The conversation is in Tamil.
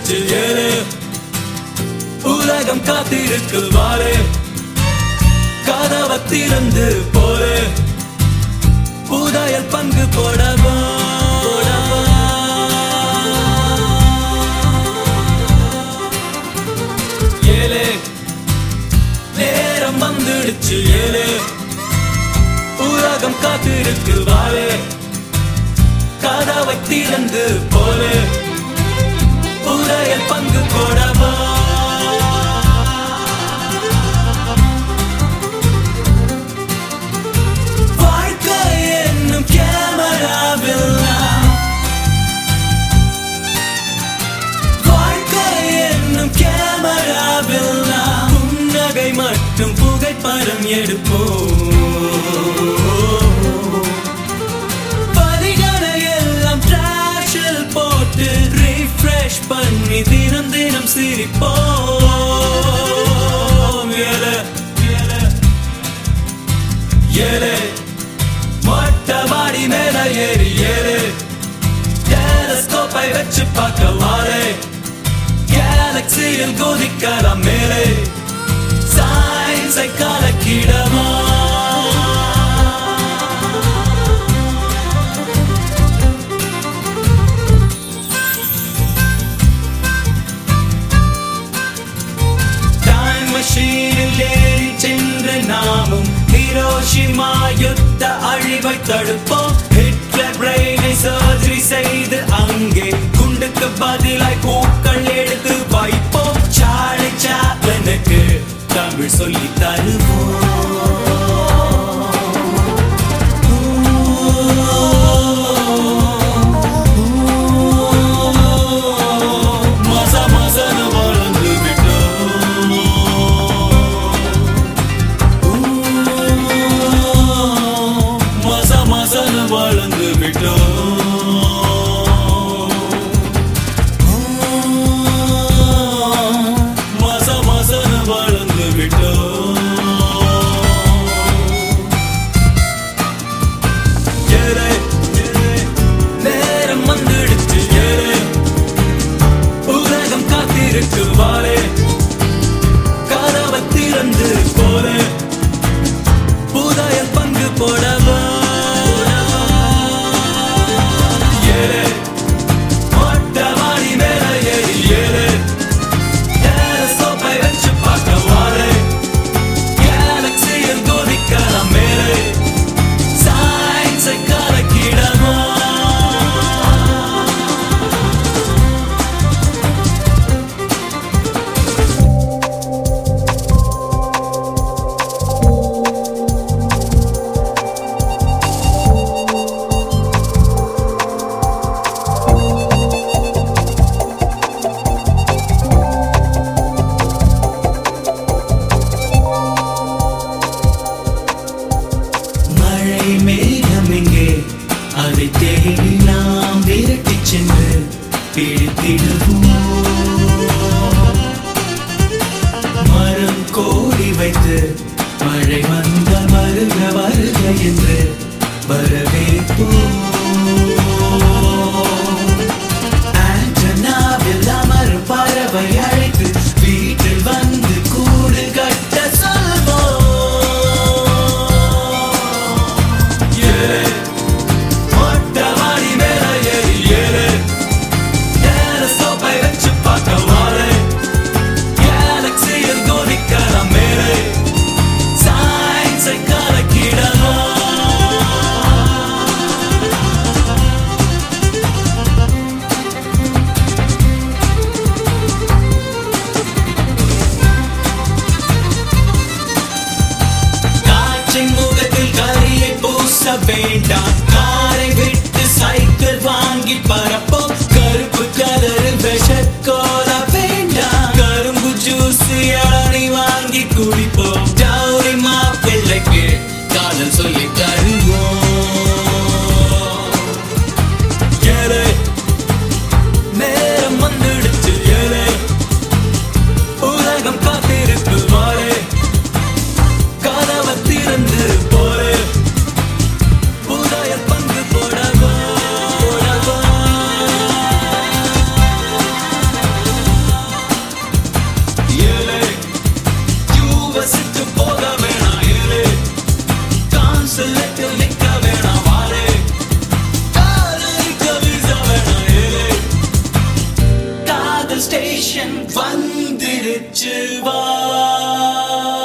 வந்துடுச்சு ஏறு உலகம் காத்திருக்கு வாரு கதவை திறந்து போரு புதையல் பங்கு போடவா போடவா. ஏழு நேரம் வந்துடுச்சு ஏழு உலகம் காத்திருக்கு வாரு கதவை திறந்து போரு புதையல் பங்கு போடவா வாழ்க்கை என்னும் கேமராவில் நாம் வாழ்க்கை என்னும் கேமராவில் நாம் புன்னகை மட்டும் புகைப்படம் எடுப்போம் வரிகளை எல்லாம் டிராஷில் போட்டு ரீஃப்ரெஷ் பண்ணி தினம் தினம் சிரிப்போம் ஏலே, ஏலே, ஏலே மொட்டை மாடி மேல ஏறி ஏறு டெலஸ்கோப்பை வச்சு பார்க்க வாரே கேலக்சியில் குதிக்கலாம் மேலே சயின்ஸை கலக்கிடவா டைம் மெஷீனில் ஏறி சென்று நாமும் ஹிரோஷிமா யுத்த அழிவை தடுப்போம் ஹிட்லர் பிரெயினை சர்ஜரி செய்து அங்கே குண்டுக்கு பதிலாய் பூக்கள் எடுத்து வைப்போம் சாலை சாப்பினுக்கு தமிழ் சொல்லி தருவோம் மச மசன வளர்ந்து விட்டோம் மச மசன வளர்ந்து விட்டோம் மச மசன வளர்ந்து விட்டோம் ஏறு, ஏறு, நேரம் வந்துடுச்சு ஏறு உலகம் காத்திருக்கு வாரே கதவை திறந்து போலே புதையல் பங்கு போடவா ஏறு மொட்டை மாடி மேல ஏறி ஏறு டெலஸ்கோப்பை வச்சு பார்க்க வாரே கேலக்சியில் குதிக்கலாம் மேலே சயின்ஸை கலக்கிடவா மழை மேகம் எங்கே அதை தேடி நாம் விரட்டி சென்று பிடித்திடுவோம் மரம் கோடி வைத்து மழை வந்தால் வருக வருக என்று வரவேற்போம் ஆண்டனாவில் அமரும் பறவை அழைத்து வீட்டில் வந்து கூடு கட்ட சொல்வோம் ஏறு, மொட்டை மாடி மேல ஏறி ஏறு. டெலஸ்கோப்பை வச்சு பார்க்க வாரு. கேலக்சியில் குதிக்கலாம் மேலே. சயின்ஸை கலக்கிடலாம். காற்றின் முகத்தில் கரியை பூச வேண்டாம் காரை விட்டு சைக்கிள் வாங்கி பரப்போம் கருப்பு கலரு விஷக்கோல வேண்டாம் கரும்பு ஜூஸ் இளநி வாங்கி குடிப்போம் டவுரி மாப்பிள்ளைக்கு காதல் சொல்லி தருவோம் ஏழை நேரம் வந்துடுச்சு ஏழை உலகம் காத்திருக்கு வாழே கதவை திறந்து போரு புதையல் பங்கு போடவா போடவா ஸ்டேஷன் வந்துருச்சு வா